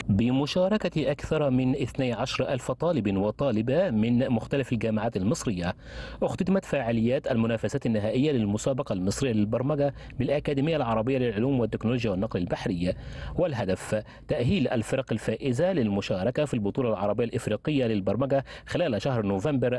بمشاركة أكثر من 12 ألف طالب وطالبة من مختلف الجامعات المصرية اختتمت فعاليات المنافسات النهائية للمسابقة المصرية للبرمجة بالأكاديمية العربية للعلوم والتكنولوجيا والنقل البحري والهدف تأهيل الفرق الفائزة للمشاركة في البطولة العربية الإفريقية للبرمجة خلال شهر نوفمبر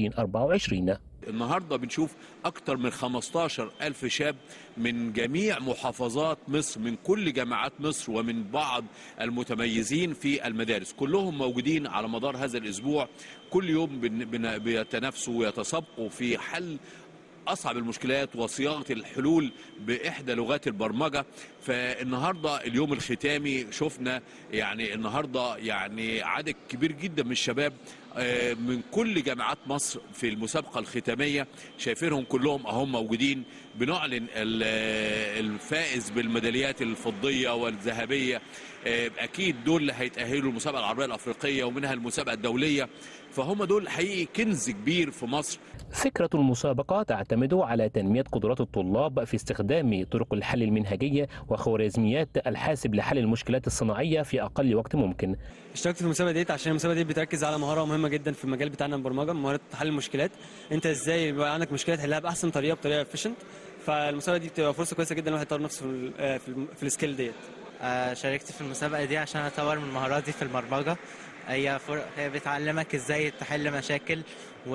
2024 النهارده بنشوف اكتر من 15 الف شاب من جميع محافظات مصر من كل جامعات مصر ومن بعض المتميزين في المدارس كلهم موجودين على مدار هذا الاسبوع كل يوم بن- بن- بيتنافسوا ويتسابقوا في حل اصعب المشكلات وصياغه الحلول باحدى لغات البرمجه فالنهارده اليوم الختامي شفنا يعني النهارده يعني عدد كبير جدا من الشباب آه، من كل جامعات مصر في المسابقه الختاميه شايفينهم كلهم اهم موجودين بنعلن ال- آه، الفائز بالميداليات الفضيه والذهبيه آه، اكيد دول اللي هيتاهلوا المسابقه العربيه الافريقيه ومنها المسابقه الدوليه فهم دول حقيقي كنز كبير في مصر فكرة المسابقة تعتمد على تنمية قدرات الطلاب في استخدام طرق الحل المنهجية وخوارزميات الحاسب لحل المشكلات الصناعية في أقل وقت ممكن اشتركت في المسابقه ديت عشان المسابقه دي بتركز على مهاره مهمه جدا في المجال بتاعنا البرمجه مهاره حل المشكلات انت ازاي يبقى عندك مشكله تحلها باحسن طريقه بطريقه افيشنت فالمسابقه دي بتبقى فرصه كويسه جدا الواحد يطور نفسه في ال- آه، في, الم- في السكيل ديت آه، شاركت في المسابقة دي عشان أطور من مهاراتي في البرمجة هي فر... هي بتعلمك ازاي تحل مشاكل و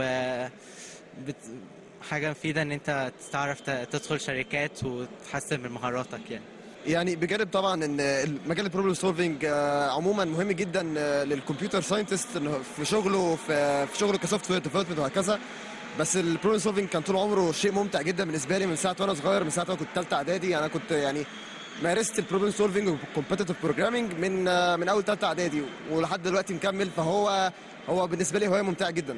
بت... حاجة مفيدة ان انت تعرف ت- تدخل شركات وتحسن من مهاراتك يعني يعني بجانب طبعا ان مجال البروبلم سولفنج عموما مهم جدا آه، للكمبيوتر ساينتست انه في شغله في في شغله كسوفت وير ديفلوبمنت وهكذا بس البروبلم سولفنج كان طول عمره شيء ممتع جدا بالنسبه لي من ساعه وانا صغير من ساعه ما كنت ثالثه اعدادي انا كنت يعني مارست البروبلم سولفنج والكومبتيتيف بروجرامنج من آه، من اول ثالثه اعدادي ولحد دلوقتي مكمل فهو هو بالنسبه لي هوايه ممتعه جدا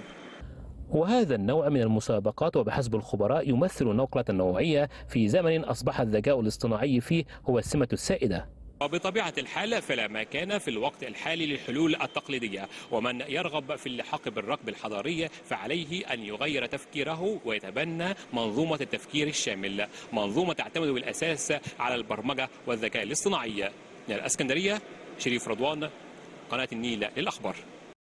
وهذا النوع من المسابقات وبحسب الخبراء يمثل نقلة نوعية في زمن أصبح الذكاء الاصطناعي فيه هو السمة السائدة وبطبيعة الحال فلا مكان في الوقت الحالي للحلول التقليدية ومن يرغب في اللحاق بالركب الحضاري فعليه أن يغير تفكيره ويتبنى منظومة التفكير الشامل منظومة تعتمد بالأساس على البرمجة والذكاء الاصطناعي من الأسكندرية شريف رضوان قناة النيل للأخبار